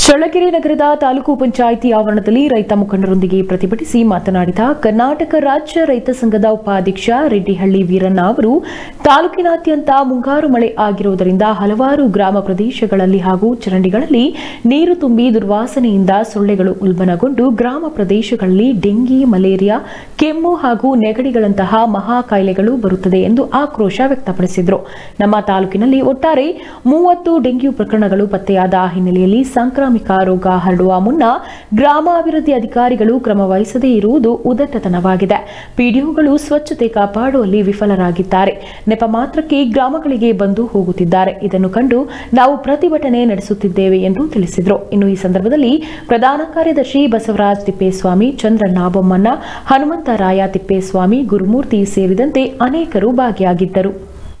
ಚಳ್ಳಕೆರೆ ನಗರದ ತಾಲೂಕು ಪಂಚಾಯಿತಿ ಆವರಣದಲ್ಲಿ ರೈತ ಮುಖಂಡರೊಂದಿಗೆ ಪ್ರತಿಭಟಿಸಿ ಮಾತನಾಡಿದ ಕರ್ನಾಟಕ ರಾಜ್ಯ ರೈತ ಸಂಘದ ಉಪಾಧ್ಯಕ್ಷ ರೆಡ್ಡಿಹಳ್ಳಿ ವೀರಣ್ಣ ಅವರು ತಾಲೂಕಿನಾದ್ಯಂತ ಮುಂಗಾರು ಮಳೆ ಆಗಿರುವುದರಿಂದ ಹಲವಾರು ಗ್ರಾಮ ಪ್ರದೇಶಗಳಲ್ಲಿ ಹಾಗೂ ಚರಂಡಿಗಳಲ್ಲಿ ನೀರು ತುಂಬಿ ದುರ್ವಾಸನೆಯಿಂದ ಸೊಳ್ಳೆಗಳು ಉಲ್ಬಣಗೊಂಡು ಗ್ರಾಮ ಪ್ರದೇಶಗಳಲ್ಲಿ ಡೆಂಗಿ ಮಲೇರಿಯಾ ಕೆಮ್ಮು ಹಾಗೂ ನೆಗಡಿಗಳಂತಹ ಮಹಾ ಕಾಯಿಲೆಗಳು ಬರುತ್ತದೆ ಎಂದು ಆಕ್ರೋಶ ವ್ಯಕ್ತಪಡಿಸಿದರು ನಮ್ಮ ತಾಲೂಕಿನಲ್ಲಿ ಒಟ್ಟಾರೆ ಮೂವತ್ತು ಡೆಂಗ್ಯೂ ಪ್ರಕರಣಗಳು ಪತ್ತೆಯಾದ ಹಿನ್ನೆಲೆಯಲ್ಲಿ ಸಾಂಕ್ರಾಮಿಕ ರೋಗ ಹರಡುವ ಮುನ್ನ ಗ್ರಾಮಾಭಿವೃದ್ಧಿ ಅಧಿಕಾರಿಗಳು ಕ್ರಮ ವಹಿಸದೇ ಇರುವುದು ಉದಟ್ಟತನವಾಗಿದೆ ಪಿಡಿಒಗಳು ಸ್ವಚ್ಛತೆ ಕಾಪಾಡುವಲ್ಲಿ ವಿಫಲರಾಗಿದ್ದಾರೆ ನೆಪ ಮಾತ್ರಕ್ಕೆ ಗ್ರಾಮಗಳಿಗೆ ಬಂದು ಹೋಗುತ್ತಿದ್ದಾರೆ ಇದನ್ನು ಕಂಡು ನಾವು ಪ್ರತಿಭಟನೆ ನಡೆಸುತ್ತಿದ್ದೇವೆ ಎಂದು ತಿಳಿಸಿದರು ಇನ್ನು ಈ ಸಂದರ್ಭದಲ್ಲಿ ಪ್ರಧಾನ ಕಾರ್ಯದರ್ಶಿ ಬಸವರಾಜ್ ತಿಪ್ಪೇಸ್ವಾಮಿ ಚಂದ್ರಣ್ಣ ಬೊಮ್ಮಣ್ಣ ಹನುಮಂತರಾಯ ತಿಪ್ಪೇಸ್ವಾಮಿ ಗುರುಮೂರ್ತಿ ಸೇರಿದಂತೆ ಅನೇಕರು ಭಾಗಿಯಾಗಿದ್ದರು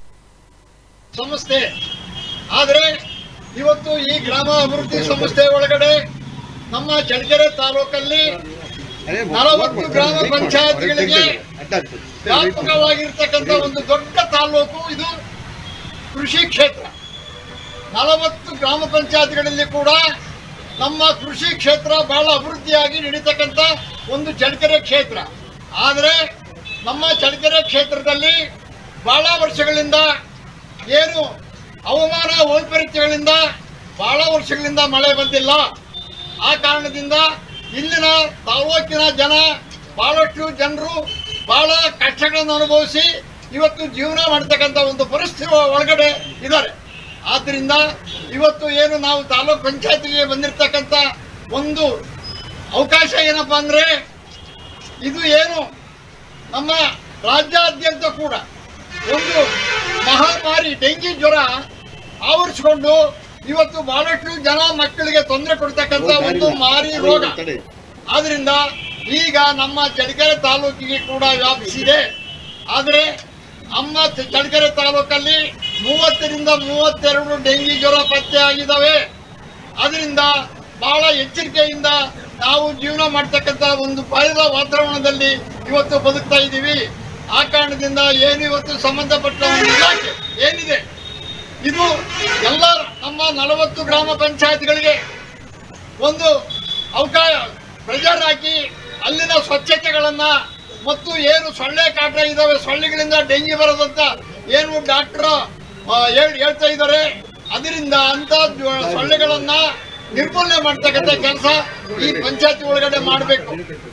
ಸಂಸ್ಥೆ ಆದರೆ ಇವತ್ತು ಈ ಗ್ರಾಮ ಅಭಿವೃದ್ಧಿ ಸಂಸ್ಥೆ ಒಳಗಡೆ ನಮ್ಮ ಚಳ್ಳಕೆರೆ ತಾಲೂಕಲ್ಲಿ ನಲವತ್ತು ಗ್ರಾಮ ಪಂಚಾಯತ್ಗಳಿಗೆ ವ್ಯಾಪಕವಾಗಿರ್ತಕ್ಕಂಥ ಒಂದು ದೊಡ್ಡ ತಾಲೂಕು ಇದು ಕೃಷಿ ಕ್ಷೇತ್ರ ನಲವತ್ತು ಗ್ರಾಮ ಪಂಚಾಯತ್ಗಳಲ್ಲಿ ಕೂಡ ನಮ್ಮ ಕೃಷಿ ಕ್ಷೇತ್ರ ಬಹಳ ಅಭಿವೃದ್ಧಿಯಾಗಿ ನಡೀತಕ್ಕಂಥ ಒಂದು ಚಳ್ಳಕೆರೆ ಕ್ಷೇತ್ರ ಆದರೆ ನಮ್ಮ ಚಳ್ಳಕೆರೆ ಕ್ಷೇತ್ರದಲ್ಲಿ ಬಹಳ ವರ್ಷಗಳಿಂದ ಏನು ಹವಾಮಾನ ವೈಪರೀತ್ಯಗಳಿಂದ ಬಹಳ ವರ್ಷಗಳಿಂದ ಮಳೆ ಬಂದಿಲ್ಲ ಆ ಕಾರಣದಿಂದ ಇಲ್ಲಿನ ತಾಲೂಕಿನ ಜನ ಬಹಳಷ್ಟು ಜನರು ಬಹಳ ಕಷ್ಟಗಳನ್ನು ಅನುಭವಿಸಿ ಇವತ್ತು ಜೀವನ ಮಾಡ್ತಕ್ಕಂಥ ಒಂದು ಪರಿಸ್ಥಿತಿ ಒಳಗಡೆ ಇದ್ದಾರೆ ಆದ್ದರಿಂದ ಇವತ್ತು ಏನು ನಾವು ತಾಲೂಕ್ ಪಂಚಾಯತಿಗೆ ಬಂದಿರತಕ್ಕಂಥ ಒಂದು ಅವಕಾಶ ಏನಪ್ಪಾ ಅಂದ್ರೆ ಇದು ಏನು ನಮ್ಮ ರಾಜ್ಯಾದ್ಯಂತ ಕೂಡ ಒಂದು ಮಹಾಮಾರಿ ಡೆಂಗಿ ಜ್ವರ ಆವರಿಸಿಕೊಂಡು ಇವತ್ತು ಬಹಳಷ್ಟು ಜನ ಮಕ್ಕಳಿಗೆ ತೊಂದರೆ ಕೊಡ್ತಕ್ಕಂಥ ಒಂದು ಮಾರಿ ರೋಗ ಆದ್ರಿಂದ ಈಗ ನಮ್ಮ ಚಳ್ಳಕೆರೆ ತಾಲೂಕಿಗೆ ಕೂಡ ವ್ಯಾಪಿಸಿದೆ ಆದರೆ ನಮ್ಮ ಚ- ಚಳ್ಳಕೆರೆ ತಾಲೂಕಲ್ಲಿ ಮೂವತ್ತರಿಂದ ಮೂವತ್ತೆರಡು ಡೆಂಗಿ ಜ್ವರ ಪತ್ತೆ ಆಗಿದ್ದಾವೆ ಅದರಿಂದ ಬಹಳ ಎಚ್ಚರಿಕೆಯಿಂದ ನಾವು ಜೀವನ ಮಾಡ್ತಕ್ಕಂಥ ಒಂದು ಭಯದ ವಾತಾವರಣದಲ್ಲಿ ಇವತ್ತು ಬದುಕ್ತಾ ಇದ್ದೀವಿ ಆ ಕಾರಣದಿಂದ ಏನು ಇವತ್ತು ಸಂಬಂಧಪಟ್ಟ ಒಂದು ಇಲಾಖೆ ಏನಿದೆ ಇದು ಎಲ್ಲ ನಮ್ಮ ನಲವತ್ತು ಗ್ರಾಮ ಪಂಚಾಯತ್ಗಳಿಗೆ ಒಂದು ಅವಕಾಶ ಪ್ರೆಜರ್ ಹಾಕಿ ಅಲ್ಲಿನ ಸ್ವಚ್ಛತೆಗಳನ್ನ ಮತ್ತು ಏನು ಸೊಳ್ಳೆ ಕಾಟ ಇದಾವೆ ಸೊಳ್ಳೆಗಳಿಂದ ಡೆಂಗಿ ಬರೋದಂತ ಏನು ಡಾಕ್ಟರ್ ಹೇಳ್ತಾ ಇದ್ದಾರೆ ಅದರಿಂದ ಅಂತ ಜ್ವ- ಸೊಳ್ಳೆಗಳನ್ನ ನಿರ್ಮೂಲನೆ ಮಾಡ್ತಕ್ಕಂಥ ಕೆಲಸ ಈ ಪಂಚಾಯತಿ ಒಳಗಡೆ ಮಾಡಬೇಕು